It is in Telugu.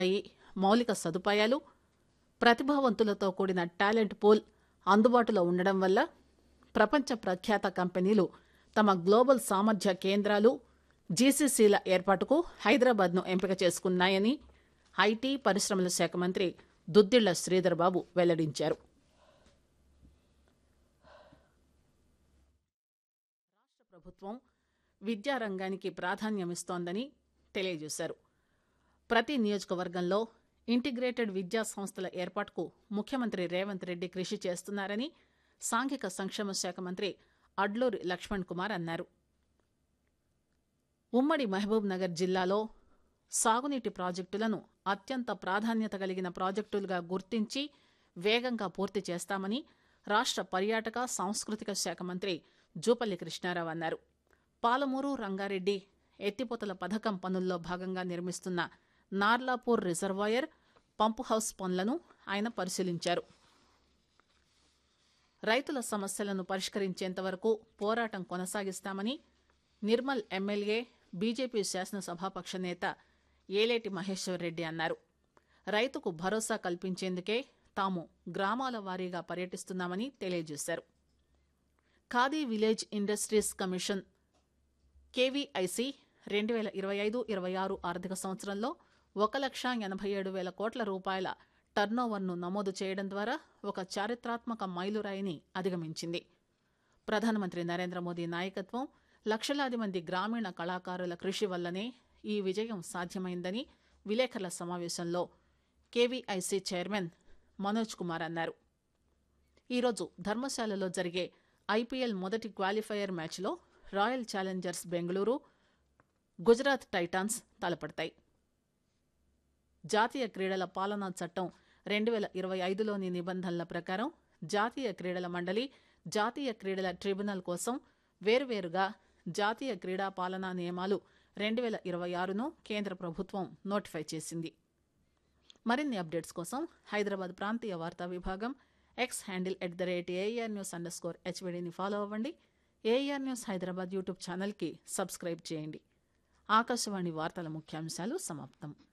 మౌలిక సదుపాయాలు ప్రతిభావంతులతో కూడిన టాలెంట్ పూల్ అందుబాటులో ఉండడం వల్ల ప్రపంచ ప్రఖ్యాత కంపెనీలు తమ గ్లోబల్ సామర్థ్య కేంద్రాలు జీసీసీల ఏర్పాటుకు హైదరాబాద్ను ఎంపిక చేసుకున్నాయని ఐటీ పరిశ్రమల శాఖ మంత్రి దుద్దిళ్ల శ్రీధర్ బాబు వెల్లడించారు రాష్ట్ర ప్రభుత్వం విద్యారంగానికి ప్రాధాన్యమిస్తోందని తెలియజేశారు ప్రతి నియోజకవర్గంలో ఇంటిగ్రేటెడ్ విద్యా సంస్థల ఏర్పాటుకు ముఖ్యమంత్రి రేవంత్ రెడ్డి కృషి చేస్తున్నారని సాంఘిక సంక్షేమ శాఖ మంత్రి అడ్లూరి లక్ష్మణ్ కుమార్ అన్నారు ఉమ్మడి మహబూబ్ నగర్ జిల్లాలో సాగునీటి ప్రాజెక్టులను అత్యంత ప్రాధాన్యత కలిగిన ప్రాజెక్టులుగా గుర్తించి వేగంగా పూర్తి చేస్తామని రాష్ట్ర పర్యాటక సాంస్కృతిక శాఖ మంత్రి జూపల్లి కృష్ణారావు అన్నారు పాలమూరు రంగారెడ్డి ఎత్తిపోతల పథకం పనుల్లో భాగంగా నిర్మిస్తున్న నార్లాపూర్ రిజర్వాయర్ పంపు హౌస్ పనులను ఆయన పరిశీలించారు రైతుల సమస్యలను పరిష్కరించేంత వరకు పోరాటం కొనసాగిస్తామని నిర్మల్ ఎమ్మెల్యే బీజేపీ శాసనసభాపక్ష నేత ఏలేటి మహేశ్వర్ రెడ్డి అన్నారు రైతుకు భరోసా కల్పించేందుకే తాము గ్రామాల వారీగా పర్యటిస్తున్నామని తెలియజేశారు Khadi village industries commission KVIC రెండు వేల ఇరవై ఐదు ఇరవై ఆరు ఆర్థిక సంవత్సరంలో ఒక లక్ష ఎనభై ఏడు వేల కోట్ల రూపాయల టర్నోవర్ను నమోదు చేయడం ద్వారా ఒక చారిత్రాత్మక మైలురాయిని అధిగమించింది ప్రధానమంత్రి నరేంద్ర మోదీ నాయకత్వం లక్షలాది మంది గ్రామీణ కళాకారుల కృషి వల్లనే ఈ విజయం సాధ్యమైందని విలేకరుల సమావేశంలో కేవీఐసి చైర్మన్ మనోజ్ కుమార్ అన్నారు ఈరోజు ధర్మశాలలో జరిగే ఐపీఎల్ మొదటి క్వాలిఫైయర్ మ్యాచ్లో Royal Challengers Bengaluru Gujarat Titans తలపడతాయి జాతీయ క్రీడల పాలనా చట్టం రెండు వేల ఇరవై ఐదులోని నిబంధనల ప్రకారం జాతీయ క్రీడల మండలి జాతీయ క్రీడల ట్రిబ్యునల్ కోసం వేరువేరుగా జాతీయ క్రీడా పాలనా నియమాలు రెండు వేల ఇరవై ఆరును కేంద్ర ప్రభుత్వం నోటిఫై చేసింది మరిన్ని అప్డేట్స్ కోసం హైదరాబాద్ ప్రాంతీయ వార్తా విభాగం X handle at the rate AR news underscore హెచ్వీడీని ఫాలో అవ్వండి ఏఆర్ న్యూస్ హైదరాబాద్ యూట్యూబ్ ఛానల్కి సబ్స్క్రైబ్ చేయండి ఆకాశవాణి వార్తల ముఖ్యాంశాలు సమాప్తం